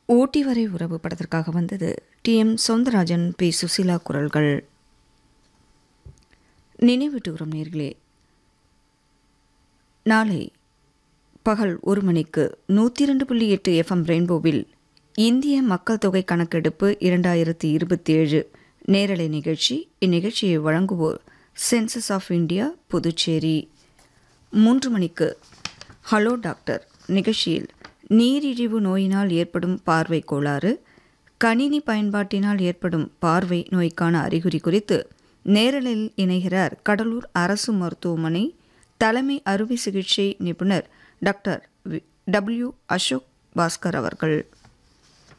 ஊட்டி வரை உறவு படத்திற்காக வந்தது T M Soundararajan P Susheela குரல்கள் நினைவூட்டுகிறோம் நேர்களே நாளை பகல் ஒரு மணிக்கு நூற்றி இரண்டு புள்ளி எட்டு எஃப்எம் ரெயின்போவில் இந்திய மக்கள் தொகை கணக்கெடுப்பு இரண்டாயிரத்தி இருபத்தி ஏழு நேரலை நிகழ்ச்சி இந்நிகழ்ச்சியை வழங்குவோர் சென்சஸ் ஆஃப் இந்தியா புதுச்சேரி மூன்று மணிக்கு ஹலோ டாக்டர் நிகழ்ச்சியில் நீரிழிவு நோயினால் ஏற்படும் பார்வை கோளாறு கணினி பயன்பாட்டினால் ஏற்படும் பார்வை நோய்க்கான அறிகுறி குறித்து நேரலில் இணைகிறார் கடலூர் அரசு மருத்துவமனை தலைமை அறுவை சிகிச்சை நிபுணர் டாக்டர் டபிள்யூ அசோக் பாஸ்கர் அவர்கள்